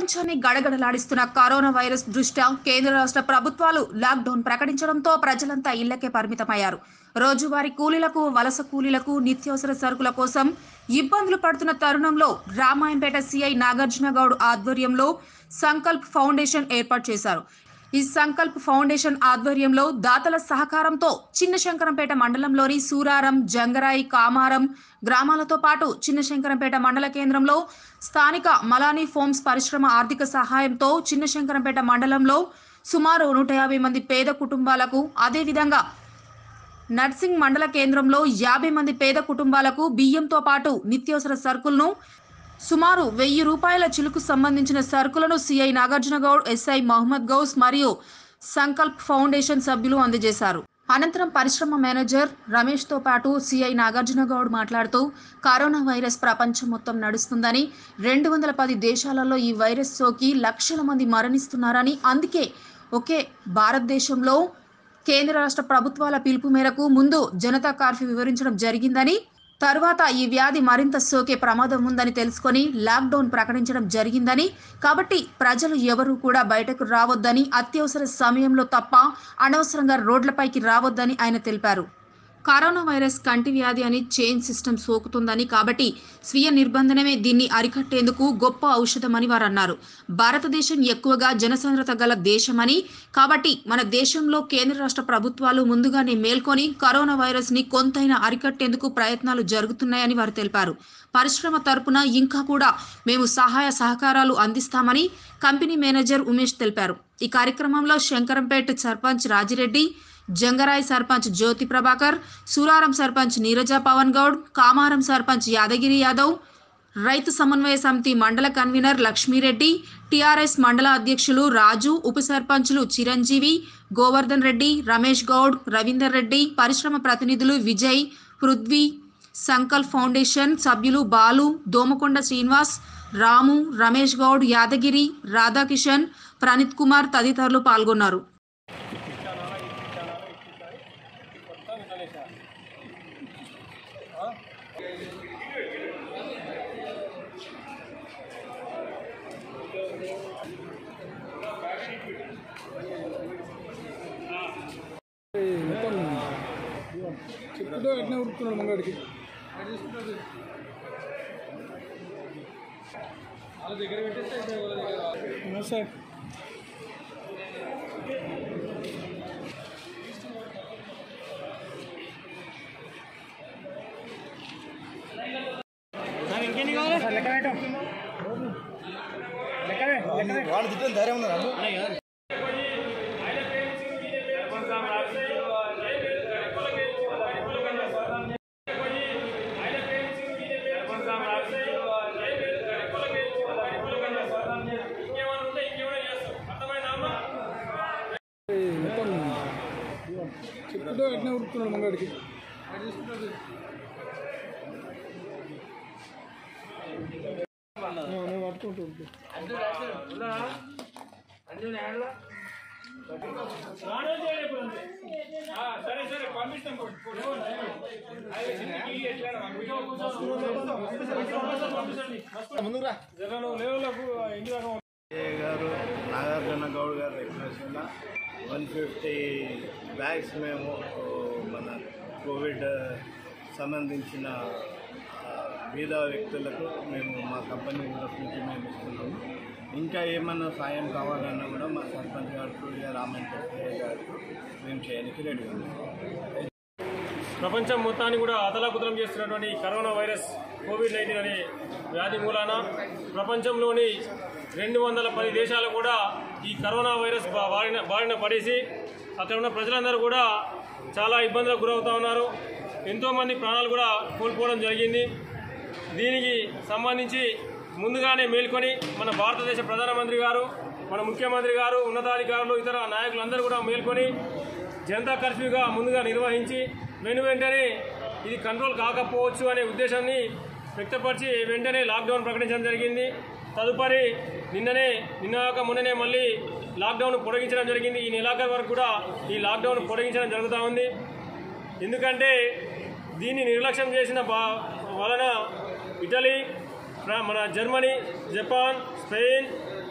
ప్రపంచాన్ని గడగడలాడిస్తున్న corona virus దృష్ట్యా కేంద్ర రాష్ట్ర ప్రభుత్వాలు లాక్డౌన్ ప్రకటించడంతో ప్రజలంతా ఇళ్లకే పరిమితమయ్యారు రోజువారీ కూలీలకు వలస కూలీలకు నిత్యావసర సరుకుల కోసం ఇబ్బందులు పడుతున్న తరుణంలో రామాయంపేట సిఐ నాగార్జున గౌడ్ ఆధ్వర్యంలో సంకల్ప్ ఫౌండేషన్ ఏర్పాటు చేశారు ఈ సంకల్ప్ ఫౌండేషన్ ఆధ్వర్యంలో దాతల సహకారంతో చిన్న శంకరంపేట మండలంలోని సూరారం జంగరాయి కామారం గ్రామాలతో పాటు చిన్న శంకరంపేట మండల కేంద్రంలో స్థానిక మలానీ ఫోమ్స్ పరిశ్రమ ఆర్థిక సహాయంతో చిన్న శంకరంపేట మండలంలో సుమారు నూట యాభై మంది పేద కుటుంబాలకు అదేవిధంగా నర్సింగ్ మండల కేంద్రంలో యాభై మంది పేద కుటుంబాలకు బియ్యంతో పాటు నిత్యావసర సరుకులను సుమారు వెయ్యి రూపాయల చిలుకు సంబంధించిన సరుకులను సిఐ నాగార్జున గౌడ్ ఎస్ఐ మహమ్మద్ గౌస్ మరియు సంకల్ప్ ఫౌండేషన్ సభ్యులు అందజేశారు అనంతరం పరిశ్రమ మేనేజర్ రమేష్తో పాటు సిఐ నాగార్జున గౌడ్ మాట్లాడుతూ కరోనా వైరస్ ప్రపంచం మొత్తం నడుస్తుందని రెండు వందల పది దేశాలలో ఈ వైరస్ సోకి లక్షల మంది మరణిస్తున్నారని అందుకే ఒకే భారతదేశంలో కేంద్ర రాష్ట్ర ప్రభుత్వాల పిలుపు మేరకు ముందు జనతా కర్ఫ్యూ వివరించడం జరిగిందని తరువాత ఈ వ్యాధి మరింత సోకే ప్రమాదం ఉందని తెలుసుకొని లాక్డౌన్ ప్రకటించడం జరిగిందని కాబట్టి ప్రజలు ఎవరూ కూడా బయటకు రావద్దని అత్యవసర సమయంలో తప్ప అనవసరంగా రోడ్లపైకి రావద్దని ఆయన తెలిపారు కరోనా వైరస్ కంటి వ్యాధి అని చైన్ సిస్టమ్ సోకుతుందని కాబట్టి స్వీయ నిర్బంధనమే దీన్ని అరికట్టేందుకు గొప్ప ఔషధమని వారు అన్నారు భారతదేశం ఎక్కువగా జనసాంద్రత గల దేశమని కాబట్టి మన దేశంలో కేంద్ర రాష్ట్ర ప్రభుత్వాలు ముందుగానే మేల్కొని కరోనా వైరస్ ని కొంతైనా అరికట్టేందుకు ప్రయత్నాలు జరుగుతున్నాయని వారు తెలిపారు పరిశ్రమ తరపున ఇంకా కూడా మేము సహాయ సహకారాలు అందిస్తామని కంపెనీ మేనేజర్ ఉమేష్ తెలిపారు ఈ కార్యక్రమంలో శంకరంపేట సర్పంచ్ రాజిరెడ్డి జంగరాయ్ సర్పంచ్ జ్యోతి ప్రభాకర్ సూరారం సర్పంచ్ నీరజ పవన్ గౌడ్ కామారం సర్పంచ్ యాదగిరి యాదవ్ రైతు సమన్వయ సమితి మండల కన్వీనర్ లక్ష్మీరెడ్డి టీఆర్ఎస్ మండల అధ్యక్షులు రాజు ఉప సర్పంచులు చిరంజీవి గోవర్ధన్ రెడ్డి రమేష్ గౌడ్ రవీందర్ రెడ్డి పరిశ్రమ ప్రతినిధులు విజయ్ పృథ్వీ సంకల్ప్ ఫౌండేషన్ సభ్యులు బాలు దోమకొండ శ్రీనివాస్ రాము రమేష్ గౌడ్ యాదగిరి రాధాకిషన్ ప్రణీత్ కుమార్ తదితరులు పాల్గొన్నారు మొత్తం చెప్పుతో ఎట్లా ఉరుకుతున్నాడు మంగాడికి సార్ వాళ్ళు తిట్టిన ధైర్యం ఉందా మొత్తం చెప్పుతో ఎట్లా ఉరుకుతున్నాడు మంగాడికి నేను పట్టుకుంటూ ఉరుకు. ముందురా ఏ గారు నాగార్జున గౌడ్ గారి రిక్వెస్ట్ వన్ ఫిఫ్టీ బ్యాగ్స్ మేము ఓ, మన కోవిడ్ సంబంధించిన ఆ, బీద వ్యక్తులకు మేము మా కంపెనీ తరఫు నుంచి మేము ఇస్తున్నాము ఇంకా ఏమన్నా సాయం కావాలన్నా కూడా మా సర్పంచ్ గారు రామంటే గారు మేము చేయడానికి రెడీ ఉన్నాం ప్రపంచం మొత్తాన్ని కూడా అతలాకుతలం చేస్తున్నటువంటి కరోనా వైరస్ కోవిడ్ నైన్టీన్ అనే వ్యాధి మూలాన ప్రపంచంలోని రెండు వందల పది దేశాలు కూడా ఈ కరోనా వైరస్ బా- బారిన బారిన పడేసి అక్కడ ఉన్న ప్రజలందరూ కూడా చాలా ఇబ్బందులకు గురవుతా ఉన్నారు ఎంతోమంది ప్రాణాలు కూడా కోల్పోవడం జరిగింది దీనికి సంబంధించి ముందుగానే మేల్కొని మన భారతదేశ ప్రధానమంత్రి గారు మన ముఖ్యమంత్రి గారు ఉన్నతాధికారులు ఇతర నాయకులందరూ కూడా మేల్కొని జనతా కర్ఫ్యూగా ముందుగా నిర్వహించి వెను వెంటనే ఇది కంట్రోల్ కాకపోవచ్చు అనే ఉద్దేశాన్ని వ్యక్తపరిచి వెంటనే లాక్డౌన్ ప్రకటించడం జరిగింది తదుపరి నిన్ననే నిన్నాక మొన్ననే మళ్ళీ లాక్డౌన్ పొడిగించడం జరిగింది ఈ నెలాఖరు వరకు కూడా ఈ లాక్డౌన్ పొడిగించడం జరుగుతూ ఉంది ఎందుకంటే దీన్ని నిర్లక్ష్యం చేసిన బా వలన ఇటలీ ఫ్రా- మన జర్మనీ జపాన్ స్పెయిన్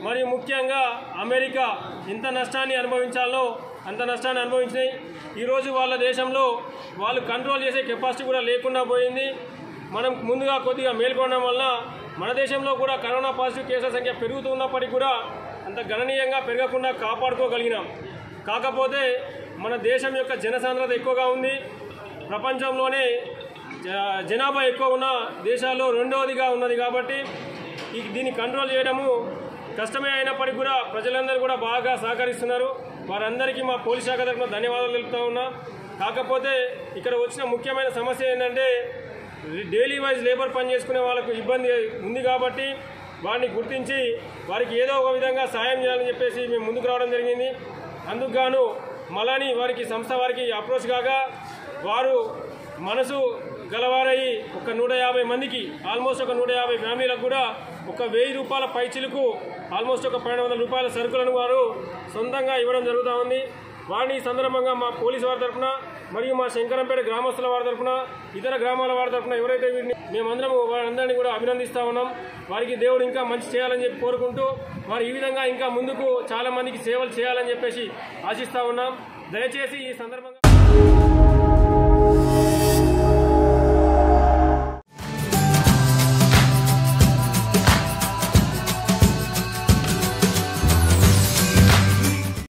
మరియు ముఖ్యంగా అమెరికా ఎంత నష్టాన్ని అనుభవించాలో అంత నష్టాన్ని అనుభవించినాయి ఈరోజు వాళ్ళ దేశంలో వాళ్ళు కంట్రోల్ చేసే కెపాసిటీ కూడా లేకుండా పోయింది మనం ముందుగా కొద్దిగా మేల్కొనడం వల్ల మన దేశంలో కూడా కరోనా పాజిటివ్ కేసుల సంఖ్య పెరుగుతున్నప్పటికీ కూడా అంత గణనీయంగా పెరగకుండా కాపాడుకోగలిగినాం కాకపోతే మన దేశం యొక్క జనసాంద్రత ఎక్కువగా ఉంది ప్రపంచంలోనే జ- జనాభా ఎక్కువ ఉన్న దేశాల్లో రెండవదిగా ఉన్నది కాబట్టి ఈ దీన్ని కంట్రోల్ చేయడము కష్టమే అయినప్పటికీ కూడా ప్రజలందరూ కూడా బాగా సహకరిస్తున్నారు వారందరికీ మా పోలీస్ శాఖ తరఫున ధన్యవాదాలు తెలుపుతా ఉన్నా కాకపోతే ఇక్కడ వచ్చిన ముఖ్యమైన సమస్య ఏంటంటే డైలీ వైజ్ లేబర్ పని చేసుకునే వాళ్ళకు ఇబ్బంది ఉంది కాబట్టి వారిని గుర్తించి వారికి ఏదో ఒక విధంగా సాయం చేయాలని చెప్పేసి మేము ముందుకు రావడం జరిగింది అందుకు గాను మలాని వారికి సంస్థ వారికి అప్రోచ్ కాగా వారు మనసు గలవారయ్యి ఒక నూట యాభై మందికి ఆల్మోస్ట్ ఒక నూట యాభై ఫ్యామిలీలకు కూడా ఒక వెయ్యి రూపాయల పైచిలకు ఆల్మోస్ట్ ఒక పన్నెండు వందల రూపాయల సరుకులను వారు సొంతంగా ఇవ్వడం జరుగుతూ ఉంది వారిని ఈ సందర్భంగా మా పోలీసు వారి తరఫున మరియు మా శంకరంపేట గ్రామస్తుల వారి తరఫున ఇతర గ్రామాల వారి తరఫున ఎవరైతే వీరిని మేమందరం వారందరినీ కూడా అభినందిస్తా ఉన్నాం వారికి దేవుడు ఇంకా మంచి చేయాలని చెప్పి కోరుకుంటూ వారు ఈ విధంగా ఇంకా ముందుకు చాలా మందికి సేవలు చేయాలని చెప్పేసి ఆశిస్తా ఉన్నాం దయచేసి ఈ సందర్భంగా